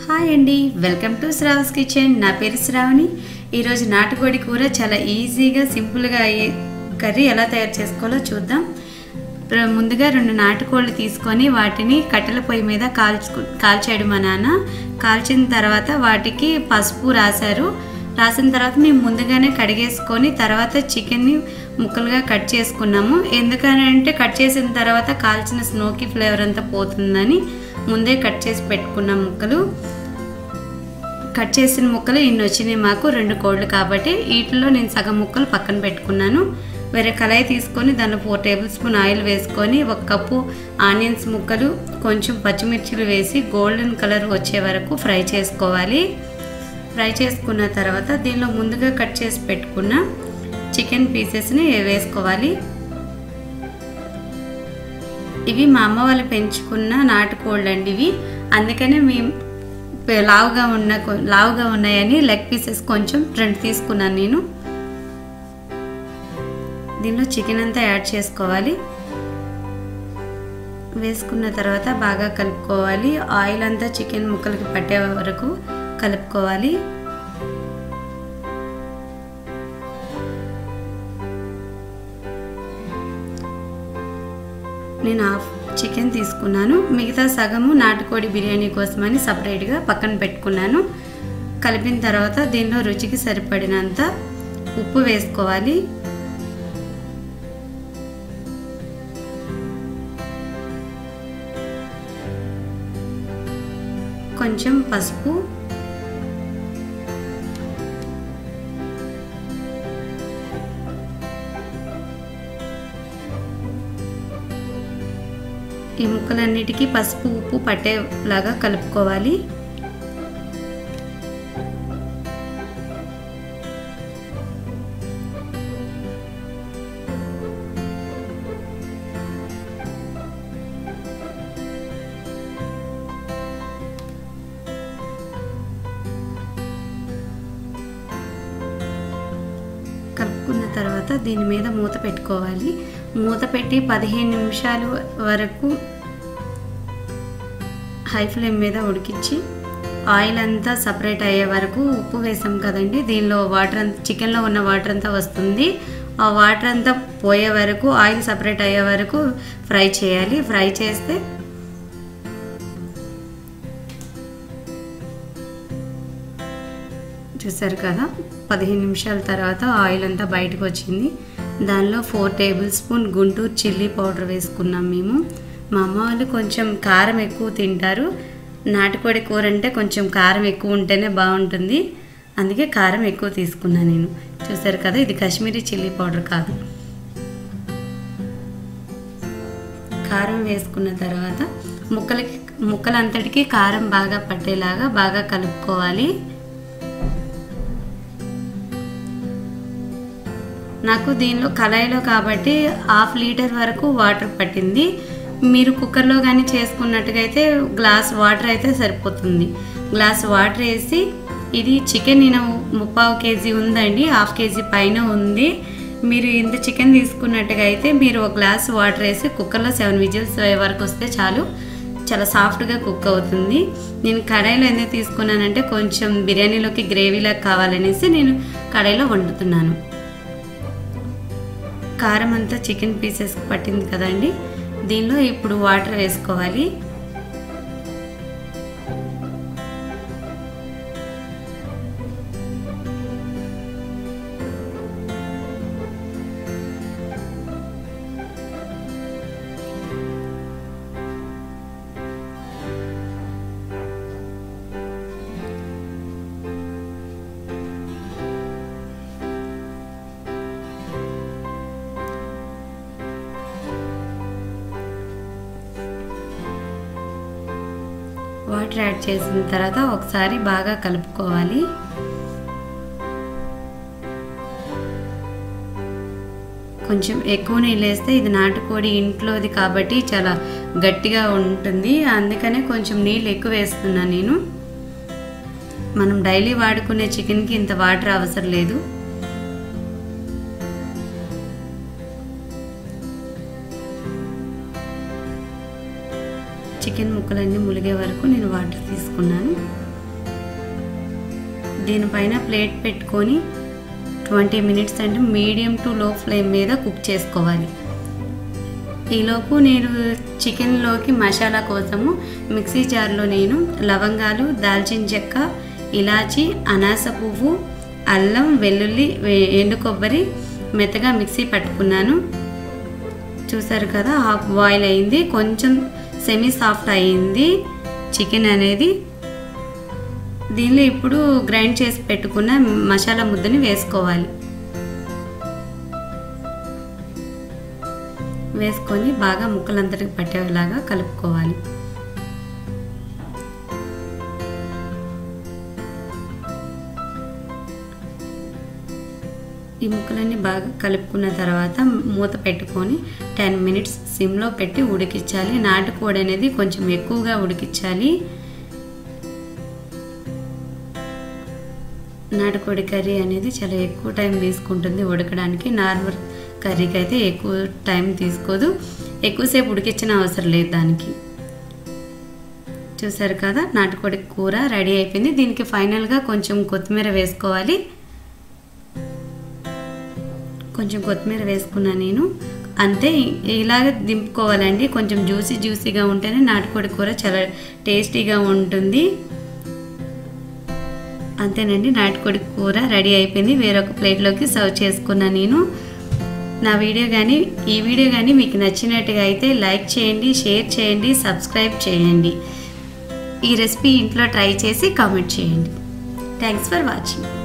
hi అండి welcome to Shravas kitchen నా పేరు శ్రావణి ఈరోజు నాటుకోడి కూర చాలా ఈజీగా సింపుల్గా అయ్యే కర్రీ ఎలా తయారు చేసుకోవాలో చూద్దాం ప్ర- ముందుగా రెండు నాటుకోళ్ళు తీసుకొని వాటిని కట్టెల పొయ్యి మీద కాల్చు కాల్చాడు మా నాన్న కాల్చిన తర్వాత వాటికి పసుపు రాశారు రాసిన తర్వాత మేము ముందుగానే కడిగేసుకొని తర్వాత చికెన్ని ముక్కలుగా కట్ చేసుకున్నాము ఎందుకనంటే కట్ చేసిన తర్వాత కాల్చిన స్నోకి ఫ్లేవర్ అంతా పోతుందని ముందే కట్ చేసి పెట్టుకున్నాం ముక్కలు కట్ చేసిన ముక్కలు ఇన్ని వచ్చినాయి మాకు రెండు కోళ్ళు కాబట్టి వీటిలో నేను సగం ముక్కలు పక్కన పెట్టుకున్నాను వేరే కళాయి తీసుకొని దానిలో ఫోర్ టేబుల్ స్పూన్ ఆయిల్ వేసుకొని ఒక కప్పు ఆనియన్స్ ముక్కలు కొంచెం పచ్చిమిర్చిలు వేసి గోల్డెన్ కలర్ వచ్చే వరకు ఫ్రై చేసుకోవాలి ఫ్రై చేసుకున్న తర్వాత దీనిలో ముందుగా కట్ చేసి పెట్టుకున్న చికెన్ పీసెస్ని వేసుకోవాలి ఇవి మా అమ్మ వాళ్ళు పెంచుకున్న నాటుకోళ్ళు అండి ఇవి అందుకనే మేము పె- లావుగా ఉన్న కొ- లావుగా ఉన్నాయని లెగ్ పీసెస్ కొంచెం రెండు తీసుకున్నాను నేను దీనిలో చికెన్ అంతా యాడ్ చేసుకోవాలి వేసుకున్న తర్వాత బాగా కలుపుకోవాలి ఆయిల్ అంతా చికెన్ ముక్కలకి పట్టే వరకు కలుపుకోవాలి నేను హాఫ్ చికెన్ తీసుకున్నాను మిగతా సగము నాటుకోడి బిర్యానీ కోసమని సపరేట్గా పక్కన పెట్టుకున్నాను కలిపిన తర్వాత దీనిలో రుచికి సరిపడినంత ఉప్పు వేసుకోవాలి కొంచెం పసుపు ఈ ముక్కలన్నిటికీ పసుపు ఉప్పు పట్టేలాగా కలుపుకోవాలి కలుపుకున్న తర్వాత దీని మీద మూత పెట్టుకోవాలి మూత పెట్టి పదిహేను నిమిషాలు వరకు హై ఫ్లేమ్ మీద ఉడికించి ఆయిల్ అంతా సపరేట్ అయ్యే వరకు ఉప్పు వేసాం కదండి దీనిలో వాటర్ అంతా చికెన్లో ఉన్న వాటర్ అంతా వస్తుంది ఆ వాటర్ అంతా పోయే వరకు ఆయిల్ సపరేట్ అయ్యే వరకు ఫ్రై చేయాలి ఫ్రై చేస్తే చూసారు కదా పదిహేను నిమిషాల తర్వాత ఆయిల్ అంతా బయటకు వచ్చింది దానిలో four tablespoon Guntur chilli powder వేసుకున్నాం మేము మా అమ్మ వాళ్ళు కొంచెం కారం ఎక్కువ తింటారు నాటుకోడి కూర అంటే కొంచెం కారం ఎక్కువ ఉంటేనే బాగుంటుంది అందుకే కారం ఎక్కువ తీసుకున్నాను నేను చూసారు కదా ఇది కాశ్మీరీ చిల్లీ పౌడర్ కాదు కారం వేసుకున్న తర్వాత ముక్కలకి ముక్కలంతటికి కారం బాగా పట్టేలాగా బాగా కలుపుకోవాలి నాకు దీనిలో కళాయిలో కాబట్టి హాఫ్ లీటర్ వరకు వాటర్ పట్టింది మీరు కుక్కర్లో కానీ చేసుకున్నట్టుగా అయితే గ్లాస్ వాటర్ అయితే సరిపోతుంది గ్లాస్ వాటర్ వేసి ఇది చికెన్ నేను ముప్పావు కేజీ ఉందండి హాఫ్ కేజీ పైన ఉంది మీరు ఇంత చికెన్ తీసుకున్నట్టుగా అయితే మీరు ఒక గ్లాస్ వాటర్ వేసి కుక్కర్లో సెవెన్ విజిల్స్ వరకు వస్తే చాలు చాలా సాఫ్ట్గా కుక్ అవుతుంది నేను కడాయిలో ఎందుకు తీసుకున్నానంటే కొంచెం బిర్యానీలోకి గ్రేవీలాగా కావాలనేసి నేను కడాయిలో వండుతున్నాను కారం అంతా చికెన్ పీసెస్ పట్టింది కదండి దీనిలో ఇప్పుడు వాటర్ వేసుకోవాలి వాటర్ యాడ్ చేసిన తర్వాత ఒకసారి బాగా కలుపుకోవాలి కొంచెం ఎక్కువ నీళ్ళు వేస్తే ఇది నాటుకోడి ఇంట్లోది కాబట్టి చాలా గట్టిగా ఉంటుంది అందుకనే కొంచెం నీళ్ళు ఎక్కువ వేస్తున్నాను నేను మనం డైలీ వాడుకునే చికెన్కి ఇంత వాటర్ అవసరం లేదు చికెన్ ముక్కలన్నీ ములిగే వరకు నేను వాటర్ తీసుకున్నాను దీనిపైన ప్లేట్ పెట్టుకొని ట్వంటీ మినిట్స్ అంటే మీడియం టు లో ఫ్లేమ్ మీద కుక్ చేసుకోవాలి ఈలోపు నేను చికెన్లోకి మసాలా కోసము మిక్సీ జార్లో నేను లవంగాలు దాల్చిన చెక్క ఇలాచి అనాస పువ్వు అల్లం వెల్లుల్లి వే- ఎండు కొబ్బరి మెత్తగా మిక్సీ పట్టుకున్నాను చూసారు కదా హాఫ్ బాయిల్ అయింది కొంచెం సెమీ సాఫ్ట్ అయింది చికెన్ అనేది దీనిలో ఇప్పుడు గ్రైండ్ చేసి పెట్టుకున్న మసాలా ముద్దని వేసుకోవాలి వేసుకొని బాగా ముక్కలంతటికి పట్టేలాగా కలుపుకోవాలి ఈ ముక్కలన్నీ బాగా కలుపుకున్న తర్వాత మూత పెట్టుకొని టెన్ మినిట్స్ సిమ్లో పెట్టి ఉడికించాలి నాటుకోడి అనేది కొంచెం ఎక్కువగా ఉడికించాలి నాటుకోడి కర్రీ అనేది చాలా ఎక్కువ టైం తీసుకుంటుంది ఉడకడానికి నార్మల్ కర్రీకి అయితే ఎక్కువ టైం తీసుకోదు ఎక్కువసేపు ఉడికించిన అవసరం లేదు దానికి చూసారు కదా నాటుకోడి కూర రెడీ అయిపోయింది దీనికి ఫైనల్గా కొంచెం కొత్తిమీర వేసుకోవాలి కొంచెం కొత్తిమీర వేసుకున్నా నేను అంతే ఇలాగ దింపుకోవాలండి కొంచెం జ్యూసీ జ్యూసీగా ఉంటేనే నాటుకోడి కూర చాలా టేస్టీగా ఉంటుంది అంతేనండి నాటుకోడి కూర రెడీ అయిపోయింది వేరొక ప్లేట్లోకి సర్వ్ చేసుకున్నా నేను నా వీడియో కానీ ఈ వీడియో కానీ మీకు నచ్చినట్టుగా అయితే లైక్ చేయండి షేర్ చేయండి సబ్స్క్రైబ్ చేయండి ఈ రెసిపీ ఇంట్లో ట్రై చేసి కామెంట్ చేయండి థ్యాంక్స్ ఫర్ వాచింగ్